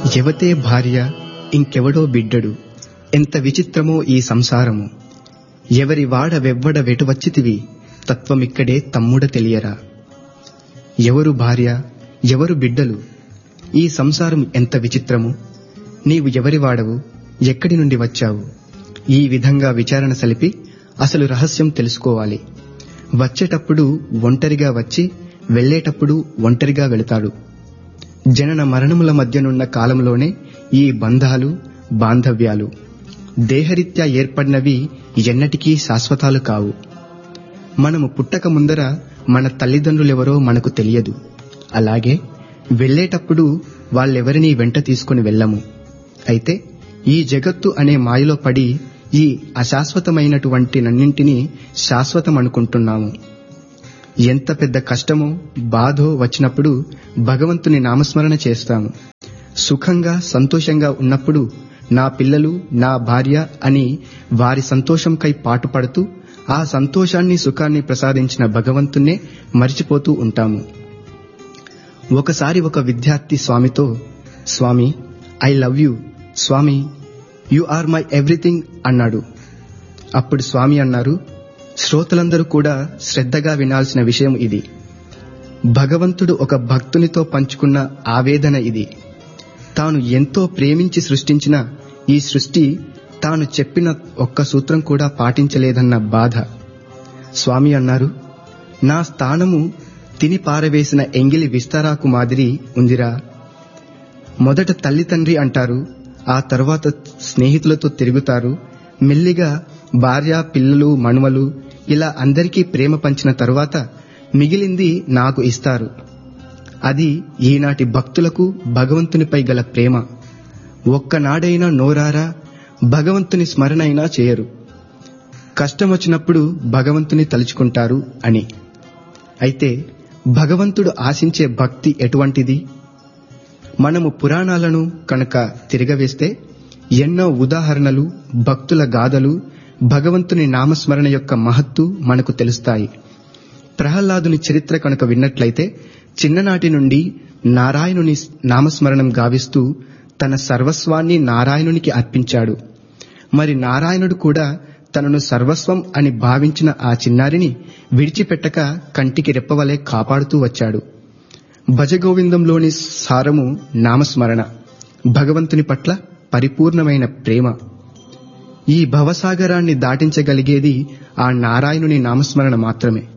ఎవతే భార్య ఇంకెవడో బిడ్డడు ఎంత విచిత్రమో ఈ సంసారము ఎవరి వాడ వెవ్వడ వెటువచ్చితివి తత్వమిక్కడే తమ్ముడ తెలియరా ఎవరు భార్య ఎవరు బిడ్డలు ఈ సంసారం ఎంత విచిత్రము నీవు ఎవరి వాడవు ఎక్కడి నుండి వచ్చావు ఈ విధంగా విచారణ సలిపి అసలు రహస్యం తెలుసుకోవాలి వచ్చేటప్పుడు ఒంటరిగా వచ్చి వెళ్ళేటప్పుడు ఒంటరిగా వెళతాడు జనన మరణముల మధ్యనున్న కాలంలోనే ఈ బంధాలు బాంధవ్యాలు దేహరీత్యా ఏర్పడినవి ఎన్నటికీ శాశ్వతాలు కావు మనము పుట్టక ముందర మన తల్లిదండ్రులెవరో మనకు తెలియదు అలాగే వెళ్ళేటప్పుడు వాళ్ళెవరినీ వెంట తీసుకుని వెళ్ళము అయితే ఈ జగత్తు అనే మాయలో పడి ఈ అశాశ్వతమైనటువంటి నన్నింటినీ శాశ్వతం అనుకుంటున్నాము ఎంత పెద్ద కష్టమో బాధో వచ్చినప్పుడు భగవంతుని నామస్మరణ చేస్తాము సుఖంగా సంతోషంగా ఉన్నప్పుడు నా పిల్లలు నా భార్య అని వారి సంతోషంకై పాటుపడుతూ ఆ సంతోషాన్ని సుఖాన్ని ప్రసాదించిన భగవంతున్నే మరిచిపోతూ ఉంటాము ఒకసారి ఒక విద్యార్థి స్వామితో Swami I love you Swami you are my everything అన్నాడు అప్పుడు స్వామి అన్నారు శ్రోతలందరూ కూడా శ్రద్ధగా వినాల్సిన విషయం ఇది భగవంతుడు ఒక భక్తునితో పంచుకున్న ఆవేదన ఇది తాను ఎంతో ప్రేమించి సృష్టించిన ఈ సృష్టి తాను చెప్పిన ఒక్క సూత్రం కూడా పాటించలేదన్న బాధ స్వామి అన్నారు నా స్థానము తిని పారవేసిన ఎంగిలి విస్తారాకు మాదిరి ఉందిరా మొదట తల్లి తండ్రి అంటారు ఆ తర్వాత స్నేహితులతో తిరుగుతారు మెల్లిగా భార్య పిల్లలు మనుమలు ఇలా అందరికీ ప్రేమ పంచిన తరువాత మిగిలింది నాకు ఇస్తారు అది ఈనాటి భక్తులకు భగవంతునిపై గల ప్రేమ ఒక్కనాడైనా నోరారా భగవంతుని స్మరణైనా చేయరు కష్టం వచ్చినప్పుడు భగవంతుని తలుచుకుంటారు అని అయితే భగవంతుడు ఆశించే భక్తి ఎటువంటిది మనము పురాణాలను కనుక తిరగవేస్తే ఎన్నో ఉదాహరణలు భక్తుల గాథలు భగవంతుని నామస్మరణ యొక్క మహత్తు మనకు తెలుస్తాయి ప్రహ్లాదుని చరిత్ర కనుక విన్నట్లయితే చిన్ననాటి నుండి నారాయణుని నామస్మరణం గావిస్తూ తన సర్వస్వాన్ని నారాయణునికి అర్పించాడు మరి నారాయణుడు కూడా తనను సర్వస్వం అని భావించిన ఆ చిన్నారిని విడిచిపెట్టక కంటికి రెప్పవలే కాపాడుతూ వచ్చాడు భజగోవిందంలోని సారము నామస్మరణ భగవంతుని పట్ల పరిపూర్ణమైన ప్రేమ ఈ భవసాగరాన్ని దాటించగలిగేది ఆ నారాయణుని నామస్మరణ మాత్రమే